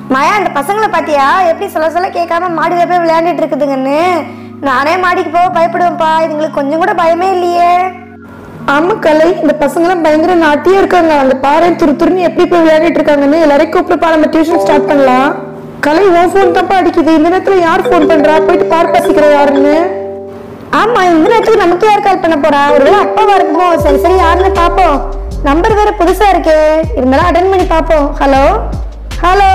மாயா அந்த பசங்களை பாத்தியா எப்படி சொல்ல சொல்ல கேட்காம மாடியில போய் விளையாண்டுட்டு இருக்குதுங்கன்னு நானே மாடிக்கு போக பயப்படுவேன்ப்பா இதுங்களுக்கு கொஞ்சம் கூட பயமே இல்லையே ஆமா கலை இந்த பசங்களாம் பயங்கர நாட்டியா இருக்காங்க அந்த பாறை துரு துருன்னு எப்படி போய் விளையாடிட்டு இருக்காங்கன்னு எல்லாரையும் கூப்பிட்டு நம்ம டியூஷன் ஸ்டார்ட் பண்ணலாம் கலை உன் ஃபோன் தப்பா அடிக்குது இந்த நேரத்துல யார் ஃபோன் பண்றா போயிட்டு பார் பசிக்கிற யாருன்னு ஆமா இந்த நேரத்துக்கு நமக்கு யார் கால் பண்ண போறா ஒருவேளை அப்பாவா இருக்குமோ சரி சரி யாருன்னு பாப்போம் நம்பர் வேற புதுசா இருக்கே இருந்தாலும் அட்டன் பண்ணி பாப்போம் ஹலோ ஹலோ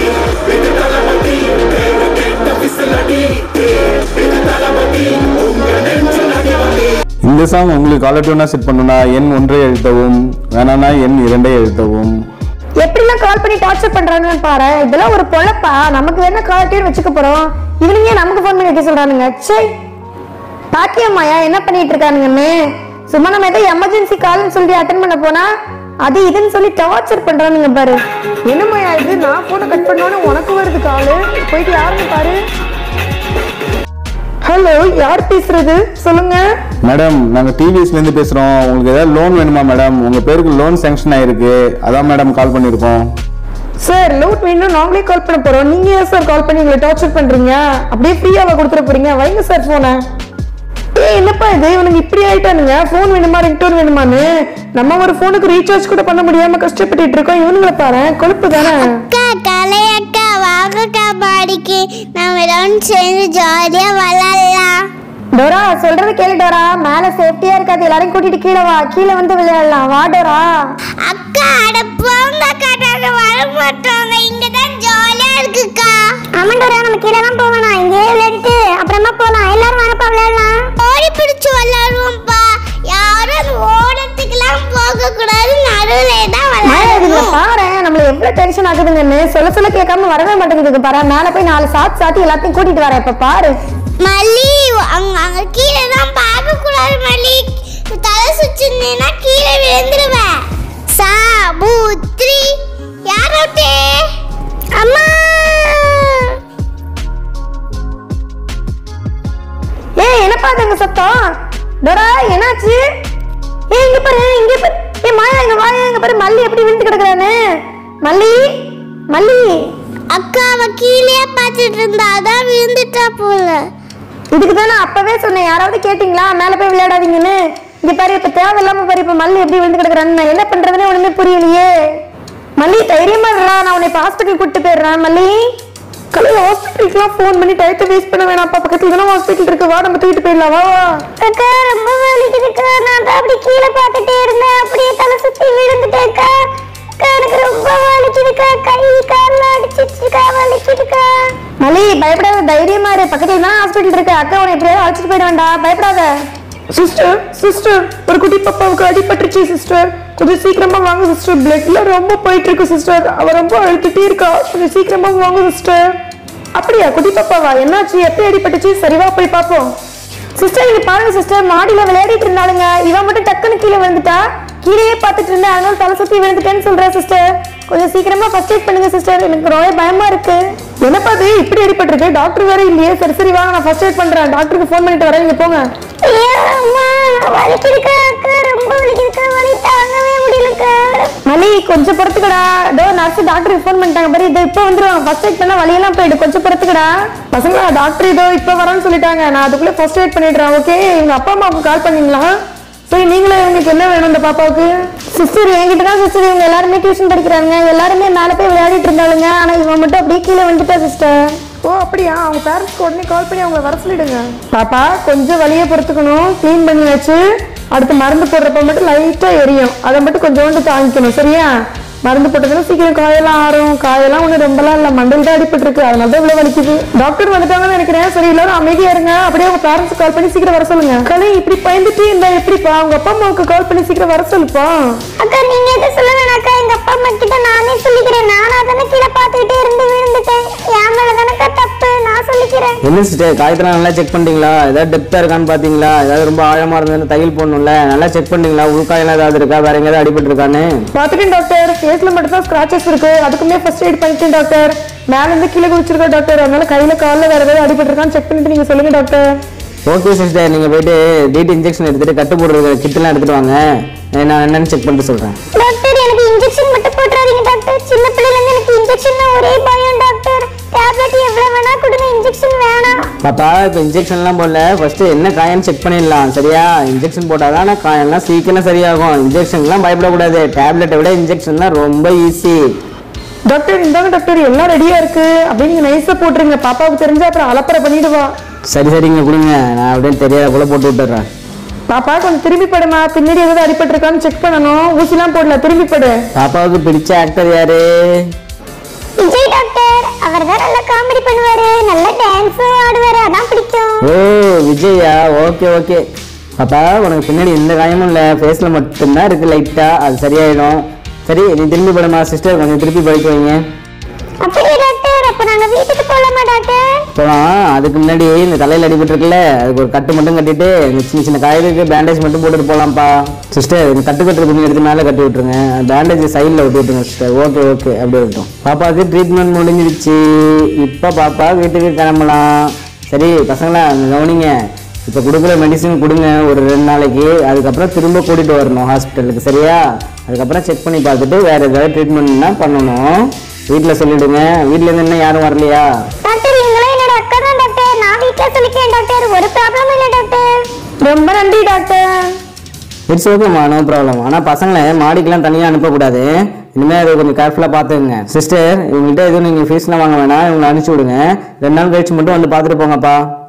இந்த சாங் உங்களுக்கு காலர் டியூனா செட் பண்ணணும்னா எண் ஒன்றை எழுத்தவும் வேணாம்னா எண் இரண்டை எழுத்தவும் எப்படிலாம் கால் பண்ணி டார்ச்சர் பண்றாங்கன்னு பாரு இதெல்லாம் ஒரு பொழப்பா நமக்கு வேணா கால் டியூன் வச்சுக்க போறோம் இவனுங்க நமக்கு ஃபோன் பண்ணி வைக்க சொல்றானுங்க சே பாக்கியம்மாயா என்ன பண்ணிட்டு இருக்கானுங்கன்னு சும்மா நம்ம ஏதோ எமர்ஜென்சி கால்னு சொல்லி அட்டன் பண்ண போனா அது இதுன்னு சொல்லி டார்ச்சர் பண்றானுங்க பாரு என்னம்மாயா இது நான் போனை கட் பண்ணோன்னு உனக்கு வருது காலு போயிட்டு யாருன்னு பாரு ஹலோ யார் பேசுறது சொல்லுங்க மேடம் நாங்கள் டிவிஎஸ்லேருந்து பேசுகிறோம் உங்களுக்கு ஏதாவது லோன் வேணுமா மேடம் உங்கள் பேருக்கு லோன் சேங்ஷன் ஆயிருக்கு அதான் மேடம் கால் பண்ணியிருக்கோம் சார் லோட் வேணும் நாங்களே கால் பண்ண போறோம் நீங்க ஏன் சார் கால் பண்ணி எங்களை டார்ச்சர் பண்றீங்க அப்படியே ஃப்ரீயாவா கொடுத்துட போறீங்க வைங்க சார் போனை ஏய் என்னப்பா இது இவனுக்கு இப்படி ஆயிட்டானுங்க ஃபோன் வேணுமா ரிங்டோன் வேணுமான்னு நம்ம ஒரு ஃபோனுக்கு ரீசார்ஜ் கூட பண்ண முடியாம கஷ்டப்பட்டுட்டு இருக்கோம் இவனுங்களை பாரு கொழுப்பு தானே அக்கா கலை அக்கா வாங்கக்கா மாடிக்கு நம்ம எல்லாரும் சேர்ந்து ஜாலியா விளையாடலாம் டோரா சொல்றது கேளு டோரா மேல சேஃப்டியா இருக்காது எல்லாரையும் கூட்டிட்டு கீழே வா கீழே வந்து விளையாடலாம் வா டோரா அக்கா அட போங்கக்கா நாங்க வர மாட்டோங்க இங்க தான் ஜாலியா இருக்குக்கா ஆமாண்டோரா நம்ம கீழே தான் போகணும் இங்கே விளையாடிட்டு அப்புறமா போலாம் எல்லாரும் வரப்பா விளையாடலாம் ஓடி பிடிச்சு விளையாடுவோம்ப்பா யாரும் அது ஓடத்துக்குலாம் போக கூடாது நடுவுல தான் மாயா இதுல விளையாடணும் பாரு நம்மள எவ்வளவு டென்ஷன் ஆகுதுங்கன்னு சொல்ல சொல்ல கேட்காம வரவே மாட்டேங்குது பாரு மேல போய் நாலு சாத்து சாத்தி எல்லாத்தையும் கூட்டிட்டு வரேன் இப்ப பாரு மல்லி அங்க அங்க கீழே தான் பார்க்க கூடாது மல்லி தலை சுச்சுனா கீழே விழுந்துருவேன் சா பூ த்ரீ யார் அவுட்டே அம்மா ஏய் என்னப்பா அது அங்க சத்தம் டோரா என்னாச்சு ஏய் இங்க பாரு இங்க பாரு ஏய் மாயா இங்க வாயா இங்க பாரு மல்லி எப்படி விழுந்து கிடக்குறானு மல்லி மல்லி அக்கா அவ கீழே பார்த்துட்டு இருந்தா அதான் விழுந்துட்டா போல இதுக்கு தான் நான் அப்பவே சொன்னேன் யாராவது கேட்டிங்களா மேல போய் விளையாடாதீங்கன்னு இங்க பாரு இப்ப தேவையில்லாம பாரு இப்ப மல்லி எப்படி விழுந்து கிடக்குறான்னு நான் என்ன பண்றதுன்னு ஒண்ணுமே புரியலையே மல்லி தைரியமா இருக்கா நான் உன்னை இப்ப ஹாஸ்பிட்டல் கூட்டிட்டு போயிடுறேன் மல்லி கலை ஹாஸ்பிட்டலுக்குலாம் ஃபோன் பண்ணி டயத்தை வேஸ்ட் பண்ண வேணாம்ப்பா பக்கத்துல தானே ஹாஸ்பிட்டல் இருக்கு வா நம்ம தூக்கிட்டு போயிடலாம் வா வா அக்கா ரொம்ப வலிக்குதுக்கா நான் தான் அப்படி கீழே பார்த்துட்டே இருந்தேன் அப்படியே தலை சுத்தி விழுந்துட்டேக்கா அக்கா எனக்கு ரொம்ப வலிக்குதுக்கா கை கால்லாம் அடிச்சிச்சுக்கா வலிக்குதுக்கா மல்லி பயப்படாத தைரியமா இரு பக்கத்துல தான் ஹாஸ்பிட்டல் இருக்கு அக்கா உன்னை எப்படியாவது அழைச்சிட்டு போயிட வேண்டாம் பயப்படாத சிஸ்டர் சிஸ்டர் ஒரு குட்டி பாப்பாவுக்கு அடிபட்டுருச்சு சிஸ்டர் கொஞ்சம் சீக்கிரமா வாங்க சிஸ்டர் பிளட்ல ரொம்ப போயிட்டு இருக்கு சிஸ்டர் அவ ரொம்ப அழுத்துட்டே இருக்கா கொஞ்சம் சீக்கிரமா வாங்க சிஸ்டர் அப்படியா குட்டி பாப்பாவா என்னாச்சு எப்படி அடிபட்டுச்சு சரிவா போய் பாப்போம் சிஸ்டர் இங்க பாருங்க சிஸ்டர் மாடியில விளையாடிட்டு இருந்தாளுங்க இவன் மட்டும் டக்குன்னு கீழே விழுந்துட்டா கீழேயே பார்த்துட்டு இருந்தேன் அதனால தலை சுத்தி விழுந்துட்டேன்னு சொல்றேன் சிஸ்டர் கொஞ்சம் சீக்கிரமா ஃபர்ஸ்ட் எய்ட் பண்ணுங்க சிஸ்டர் எனக்கு ரொம்ப பயமா இருக்கு என்னப்பா இது இப்படி அடிபட்டிருக்கு டாக்டர் வேற இல்லையே சரி சரி வாங்க நான் ஃபர்ஸ்ட் எய்ட் பண்றேன் டாக்டருக்கு ஃபோன் பண்ணிட்டு வரேன் நீங்க போங்க அம்மா வலிக்குதுக்கா அக்கா ரொம்ப வலிக்குதுக்கா வலி தாங்கவே முடியலக்கா மலி கொஞ்சம் பொறுத்துக்கடா இதோ நர்ஸ் டாக்டருக்கு ஃபோன் பண்ணிட்டாங்க பாரு இதோ இப்போ வந்துருவாங்க ஃபர்ஸ்ட் எய்ட் பண்ணா வலியெல்லாம் போயிடு கொஞ்சம் பொறுத்துக்கடா பசங்களா டாக்டர் இதோ இப்போ வரேன்னு சொல்லிட்டாங்க நான் அதுக்குள்ளே ஃபர்ஸ்ட் எய்ட் பண்ணிடுறேன் ஓகே இவங்க அப்பா அம்மாவுக்கு கால் பண்ணீங்களா சரி நீங்களே உங்களுக்கு என்ன வேணும் இந்த பாப்பாவுக்கு சிஸ்டர் என்கிட்ட தான் சிஸ்டர் இவங்க எல்லாருமே டியூஷன் படிக்கிறாங்க எல்லாருமே மேலே போய் விளையாடிட்டு இருந்தாளுங்க ஆனா இவன் மட்டும் அப்படியே கீழே வந்துட்டா சிஸ்டர் ஓ அப்படியா அவங்க பேரண்ட்ஸ்க்கு உடனே கால் பண்ணி அவங்கள வர சொல்லிடுங்க பாப்பா கொஞ்சம் வலியை பொறுத்துக்கணும் க்ளீன் பண்ணி வச்சு அடுத்து மருந்து போடுறப்ப மட்டும் லைட்டாக எரியும் அதை மட்டும் கொஞ்சோண்டு தாங்கிக்கணும் சரியா மருந்து போட்டதுன்னா சீக்கிரம் காயெல்லாம் ஆறும் காயெல்லாம் ஒன்றும் ரொம்பலாம் இல்லை மண்டல் தான் அடிபட்டிருக்கு அதனால தான் இவ்வளோ வலிக்குது டாக்டர் வந்துட்டாங்கன்னு நினைக்கிறேன் சரி எல்லாரும் அமைதியா இருங்க அப்படியே அவங்க பேரண்ட்ஸ் கால் பண்ணி சீக்கிரம் வர சொல்லுங்க கலை இப்படி பயந்துட்டு இருந்தா எப்படிப்பா அவங்க அப்பா அம்மாவுக்கு கால் பண்ணி சீக்கிரம் வர சொல்லுப்பா அக்கா நீங்க எதுவும் சொல்ல வேணாக்கா எங்க அப்பா அம்மா கிட்ட நானே சொல்லிக்கிறேன் நானா தானே கீழே பார்த்துக்கிட்டே இருந்து விழுந்துட்டேன் என் மேல தானக்கா தப்பு நான் சொல்லிக்கிறேன் என்ன சிஸ்டர் காயத்தெல்லாம் நல்லா செக் பண்ணிட்டீங்களா ஏதாவது டெப்த்தாக இருக்கான்னு பார்த்தீங்களா ஏதாவது ரொம்ப ஆழமாக இருந்ததுன்னு தையல் போடணும்ல நல்லா செக் பண்ணிட்டீங்களா உள்காயெல்லாம் ஏதாவது இருக்கா வேற எங்கேயாவது அடிபட்டிருக்கான்னு பார்த்துட்டேன் டாக்டர் ஃபேஸ்ல மட்டும் தான் ஸ்கிராச்சஸ் இருக்கு அதுக்குமே ஃபர்ஸ்ட் எய்ட் பண்ணிட்டேன் டாக்டர் மேல இருந்து கீழே குதிச்சிருக்கா டாக்டர் அதனால கையில கால்ல வேற ஏதாவது அடிபட்டிருக்கான்னு செக் பண்ணிட்டு நீங்க சொல்லுங்க டாக்டர் ஓகே சிஸ்டர் நீங்கள் போயிட்டு டிடி இன்ஜெக்ஷன் எடுத்துட்டு கட்டு போடுற கிட்டெல்லாம் எடுத்துட்டு வாங்க நான் என்னன்னு செக் பண்ணிட்டு சொல்கிறேன் டாக்டர் எனக்கு இன்ஜெக்ஷன் மட்டும் போட்டுறாதீங்க டாக்டர் சின்ன பிள்ளைல இருந்து எனக்கு இன்ஜெக்ஷன் ஒரே பயம் பாப்பா இப்போ இன்ஜெக்ஷன்லாம் போடல ஃபர்ஸ்ட் என்ன காயம்னு செக் பண்ணிடலாம் சரியா இன்ஜெக்ஷன் போட்டால் தான் காயம்லாம் சீக்கிரம் சரியாகும் இன்ஜெக்ஷன்லாம் பயப்படக்கூடாது டேப்லெட்டை விட இன்ஜெக்ஷன் தான் ரொம்ப ஈஸி டாக்டர் இந்தாங்க டாக்டர் எல்லாம் ரெடியா இருக்கு அப்படின்னு நீங்க நைஸா போட்டுருங்க பாப்பாவுக்கு தெரிஞ்சா அப்புறம் அலப்பறை பண்ணிடுவா சரி சரிங்க கொடுங்க நான் அப்படியே தெரியாத போல போட்டு விட்டுறேன் பாப்பா கொஞ்சம் திரும்பி படுமா பின்னாடி ஏதாவது அடிபட்டிருக்கான்னு செக் பண்ணணும் ஊசிலாம் போடல திரும்பி படு பாப்பாவுக்கு பிடிச்ச ஆக்டர் யாரு விஜய் டாக்டர் அவர் தான் நல்லா காமெடி பண்ணுவாரு நல்லா டான்ஸும் ஆடுவாரு அதான் பிடிக்கும் ஓ விஜயா ஓகே ஓகே பாப்பா உனக்கு பின்னாடி எந்த காயமும் இல்லை ஃபேஸில் மட்டும்தான் இருக்கு லைட்டாக அது சரியாயிடும் சரி நீ திரும்பி படுமா சிஸ்டர் கொஞ்சம் திருப்பி படிக்க வைங்க அப்படியே டாக்டர் அப்ப நாங்க வீட்டுக்கு போலாமா டாக்டர் போகலாம் அதுக்கு முன்னாடி இந்த தலையில் அடிபட்டுருக்குல்ல அதுக்கு ஒரு கட்டு மட்டும் கட்டிட்டு இந்த சின்ன சின்ன காயத்துக்கு பேண்டேஜ் மட்டும் போட்டுட்டு போகலாம்ப்பா சிஸ்டர் இந்த கட்டு கட்டுற துணி எடுத்து மேலே கட்டி விட்ருங்க பேண்டேஜ் சைடில் ஒட்டி விட்டுருங்க சிஸ்டர் ஓகே ஓகே அப்படியே இருக்கட்டும் பாப்பாவுக்கு ட்ரீட்மெண்ட் முடிஞ்சிருச்சு இப்போ பாப்பா வீட்டுக்கு கிளம்பலாம் சரி பசங்களா அங்க கவனிங்க இப்போ கொடுக்குற மெடிசன் கொடுங்க ஒரு ரெண்டு நாளைக்கு அதுக்கப்புறம் திரும்ப கூட்டிகிட்டு வரணும் ஹாஸ்பிட்டலுக்கு சரியா அதுக்கப்புறம் செக் பண்ணி பார்த்துட்டு வேறு ஏதாவது ட்ரீட்மெண்ட்னா பண்ணணும் வீட்டில் சொல்லிவிடுங்க வீட்டிலேருந்து இன்னும் யாரும் வரலையா டாக்டர் இவங்களும் என்னோட அக்கா தான் டாக்டர் நான் வீட்ல சொல்லிக்கிறேன் டாக்டர் ஒரு ப்ராப்ளம் இல்லை டாக்டர் ரொம்ப நன்றி டாக்டர் இட்ஸ் ஓகேம்மா நோ ப்ராப்ளம் ஆனால் பசங்களை மாடிக்கெலாம் தனியாக அனுப்பக்கூடாது இனிமேல் அதை கொஞ்சம் கேர்ஃபுல்லாக பார்த்துக்குங்க சிஸ்டர் இவங்கள்ட்ட எதுவும் நீங்கள் ஃபீஸ்லாம் வாங்க வேணாம் இவங்களை அனுப்பிச்சி விடுங்க ரெண்டு நாள் கழிச்சு மட்டும் வந்து பார்த்துட்டு போங்கப்பா